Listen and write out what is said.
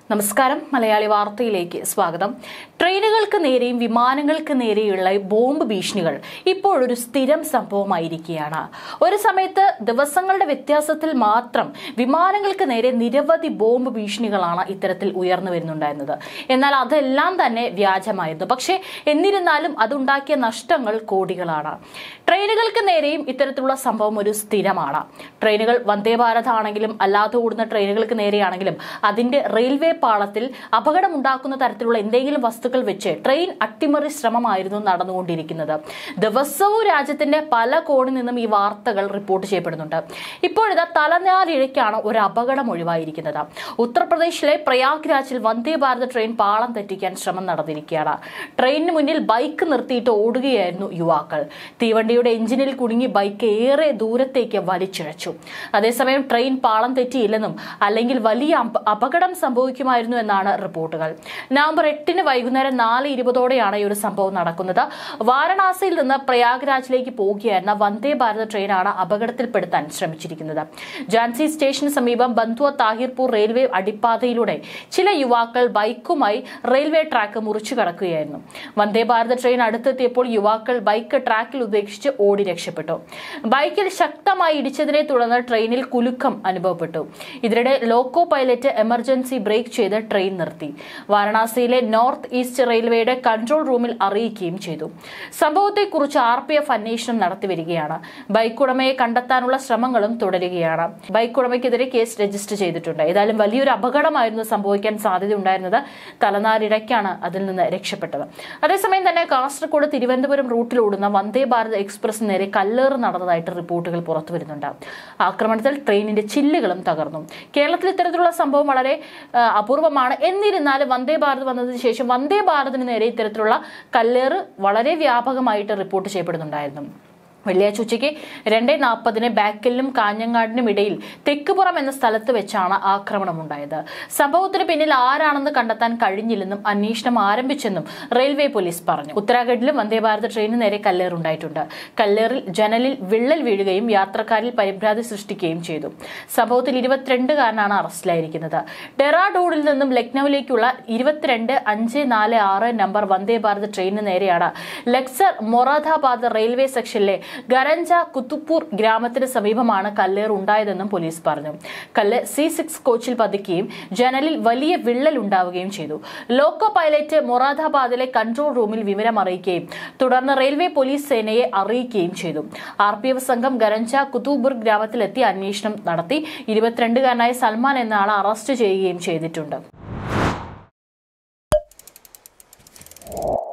നമസ്കാരം മലയാളി വാർത്തയിലേക്ക് സ്വാഗതം ട്രെയിനുകൾക്ക് നേരെയും വിമാനങ്ങൾക്ക് നേരെയുള്ള ബോംബ് ഭീഷണികൾ ഇപ്പോഴൊരു സ്ഥിരം സംഭവമായിരിക്കുകയാണ് ഒരു സമയത്ത് ദിവസങ്ങളുടെ വ്യത്യാസത്തിൽ മാത്രം വിമാനങ്ങൾക്ക് നേരെ നിരവധി ബോംബ് ഭീഷണികളാണ് ഇത്തരത്തിൽ ഉയർന്നു വരുന്നുണ്ടായിരുന്നത് എന്നാൽ അതെല്ലാം തന്നെ വ്യാജമായിരുന്നു പക്ഷേ എന്നിരുന്നാലും അതുണ്ടാക്കിയ നഷ്ടങ്ങൾ കോടികളാണ് ട്രെയിനുകൾക്ക് നേരെയും ഇത്തരത്തിലുള്ള സംഭവം ഒരു സ്ഥിരമാണ് ട്രെയിനുകൾ വന്ദേ ഭാരത് ആണെങ്കിലും അല്ലാതെ ഓടുന്ന ട്രെയിനുകൾക്ക് നേരെയാണെങ്കിലും അതിന്റെ റെയിൽവേ പാളത്തിൽ അപകടമുണ്ടാക്കുന്ന തരത്തിലുള്ള എന്തെങ്കിലും വസ്തുക്കൾ വെച്ച് ട്രെയിൻ അട്ടിമറി ശ്രമമായിരുന്നു നടന്നുകൊണ്ടിരിക്കുന്നത് ദിവസവും രാജ്യത്തിന്റെ പല കോണിൽ നിന്നും ഈ വാർത്തകൾ റിപ്പോർട്ട് ചെയ്യപ്പെടുന്നുണ്ട് ഇപ്പോഴിതാ തലനാരിഴയ്ക്കാണ് ഒരു അപകടം ഒഴിവായിരിക്കുന്നത് ഉത്തർപ്രദേശിലെ പ്രയാഗ്രാജിൽ വന്ദേ ഭാരത് ട്രെയിൻ പാളം തെറ്റിക്കാൻ ശ്രമം നടന്നിരിക്കുകയാണ് ട്രെയിനിന് മുന്നിൽ ബൈക്ക് നിർത്തിയിട്ട് ഓടുകയായിരുന്നു യുവാക്കൾ തീവണ്ടിയുടെ എഞ്ചിനിൽ കുടുങ്ങി ബൈക്ക് ഏറെ ദൂരത്തേക്ക് വലിച്ചിഴച്ചു അതേസമയം ട്രെയിൻ പാളം തെറ്റിയില്ലെന്നും അല്ലെങ്കിൽ വലിയ അപ- അപകടം സംഭവിക്കുമായിരുന്നു എന്നാണ് റിപ്പോർട്ടുകൾ നവംബർ എട്ടിന് വൈകുന്നേരം നാല് ഇരുപതോടെയാണ് ഈ ഒരു സംഭവം നടക്കുന്നത് വാരണാസിയിൽ നിന്ന് പ്രയാഗ്രാജിലേക്ക് പോകുകയായിരുന്ന വന്ദേ ഭാരത് ട്രെയിനാണ് അപകടത്തിൽപ്പെടുത്താൻ ശ്രമിച്ചിരിക്കുന്നത് ജാൻസി സ്റ്റേഷന് സമീപം ബന്തുവ താഹിർപൂർ റെയിൽവേ അടിപ്പാതയിലൂടെ ചില യുവാക്കൾ ബൈക്കുമായി റെയിൽവേ ട്രാക്ക് മുറിച്ചു കടക്കുകയായിരുന്നു വന്ദേ ഭാരത് ട്രെയിൻ അടുത്തെത്തിയപ്പോൾ യുവാക്കൾ ബൈക്ക് ട്രാക്കിൽ ഉപേക്ഷിച്ച് ഓടി രക്ഷപ്പെട്ടു ബൈക്കിൽ ശക്തമായി ഇടിച്ചതിനെ തുടർന്ന് ട്രെയിനിൽ കുലുക്കം അനുഭവപ്പെട്ടു ഇതിനിടെ ലോക്കോ പൈലറ്റ് എമർജൻസി ബ്രേക്ക് ചെയ്ത് ട്രെയിൻ നിർത്തി വാരണാസിയിലെ നോർത്ത് ഈസ്റ്റ് റെയിൽവേയുടെ കൺട്രോൾ റൂമിൽ അറിയിക്കുകയും ചെയ്തു സംഭവത്തെക്കുറിച്ച് ആർ പി എഫ് അന്വേഷണം നടത്തിവരികയാണ് ബൈക്ക് ഉടമയെ കണ്ടെത്താനുള്ള ശ്രമങ്ങളും തുടരുകയാണ് ബൈക്ക് ഉടമയ്ക്കെതിരെ കേസ് രജിസ്റ്റർ ചെയ്തിട്ടുണ്ട് ഏതായാലും വലിയൊരു അപകടമായിരുന്നു സംഭവിക്കാൻ സാധ്യതയുണ്ടായിരുന്നത് തലനാരിഴയ്ക്കാണ് അതിൽ നിന്ന് രക്ഷപ്പെട്ടത് അതേസമയം തന്നെ കാസർഗോഡ് തിരുവനന്തപുരം റൂട്ടിലോടുന്ന വന്ദേ ഭാരത് എക്സ്പ്രസ് നേരെ കല്ലേറ് നടന്നതായിട്ട് റിപ്പോർട്ടുകൾ പുറത്തു വരുന്നുണ്ട് ആക്രമണത്തിൽ ട്രെയിനിന്റെ ചില്ലുകളും തകർന്നു കേരളത്തിൽ ഇത്തരത്തിലുള്ള സംഭവം വളരെ ആ, അപൂർവമാണ് എന്നിരുന്നാലും വന്ദേ ഭാരത് വന്നതിന് ശേഷം വന്ദേ ഭാരതിന് നേരെ ഇത്തരത്തിലുള്ള കല്ലേറ് വളരെ വ്യാപകമായിട്ട് റിപ്പോർട്ട് ചെയ്യപ്പെടുന്നുണ്ടായിരുന്നു വെള്ളിയാഴ്ച ഉച്ചയ്ക്ക് രണ്ടേ നാൽപ്പതിന് ബാക്കലിനും കാഞ്ഞങ്ങാടിനും ഇടയിൽ തെക്കുപുറം എന്ന സ്ഥലത്ത് വെച്ചാണ് ആക്രമണമുണ്ടായത് സംഭവത്തിന് പിന്നിൽ ആരാണെന്ന് കണ്ടെത്താൻ കഴിഞ്ഞില്ലെന്നും അന്വേഷണം ആരംഭിച്ചെന്നും റെയിൽവേ പോലീസ് പറഞ്ഞു ഉത്തരാഖണ്ഡിലും വന്ദേ ഭാരത് ട്രെയിനിന് നേരെ കല്ലേറുണ്ടായിട്ടുണ്ട് കല്ലേറിൽ ജനലിൽ വിള്ളൽ വീഴുകയും യാത്രക്കാരിൽ പരിഭ്രാന്തി സൃഷ്ടിക്കുകയും ചെയ്തു സംഭവത്തിൽ ഇരുപത്തിരണ്ടുകാരനാണ് അറസ്റ്റിലായിരിക്കുന്നത് ഡെറാഡൂണിൽ നിന്നും ലക്നൌവിലേക്കുള്ള ഇരുപത്തിരണ്ട് അഞ്ച് നാല് ആറ് നമ്പർ വന്ദേ ഭാരത് ട്രെയിനിന് നേരെയാണ് ലക്സർ മൊറാദാബാദ് റെയിൽവേ സെക്ഷനിലെ ഗരഞ്ച കുത്തുപ്പൂർ ഗ്രാമത്തിന് സമീപമാണ് കല്ലേർ ഉണ്ടായതെന്നും പോലീസ് പറഞ്ഞു കല്ല് സി സിക്സ് കോച്ചിൽ പതിക്കുകയും ജനലിൽ വലിയ വിള്ളൽ ഉണ്ടാവുകയും ചെയ്തു ലോക്കോ പൈലറ്റ് മൊറാദാബാദിലെ കൺട്രോൾ റൂമിൽ വിവരം അറിയിക്കുകയും തുടർന്ന് റെയിൽവേ പോലീസ് സേനയെ അറിയിക്കുകയും ചെയ്തു ആർ പി എഫ് സംഘം ഗരഞ്ച കുത്തുബുർ ഗ്രാമത്തിലെത്തി അന്വേഷണം നടത്തി ഇരുപത്തിരണ്ടുകാരനായ സൽമാൻ എന്ന ആളെ അറസ്റ്റ് ചെയ്യുകയും ചെയ്തിട്ടുണ്ട്